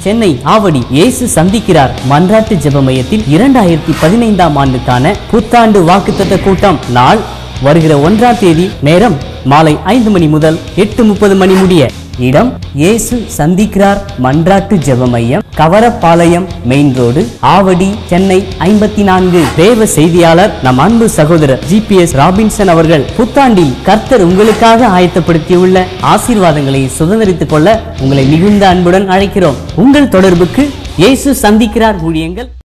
சென்னை ஆவடி இயேசு சந்திக்கிறார் மன்றாட்டு ஜெப மையத்தில் இரண்டாயிரத்தி பதினைந்தாம் ஆண்டுக்கான புத்தாண்டு வாக்குத்தத்த கூட்டம் நாள் வருகிற ஒன்றாம் தேதி நேரம் மாலை ஐந்து மணி முதல் எட்டு முப்பது மணி முடிய இடம் இயேசு சந்திக்கிறார் மன்றாட்டு ஜெப மையம் கவரப்பாளையம் மெயின் ரோடு ஆவடி சென்னை ஐம்பத்தி நான்கு தேவ செய்தியாளர் நம் அன்பு சகோதரர் ஜிபிஎஸ் ராபின்சன் அவர்கள் புத்தாண்டில் கர்த்தர் உங்களுக்காக ஆயத்தப்படுத்தியுள்ள ஆசீர்வாதங்களை சுதந்திரித்துக் கொள்ள உங்களை மிகுந்த அன்புடன் அழைக்கிறோம் உங்கள் தொடர்புக்கு இயேசு சந்திக்கிறார் ஊழியங்கள்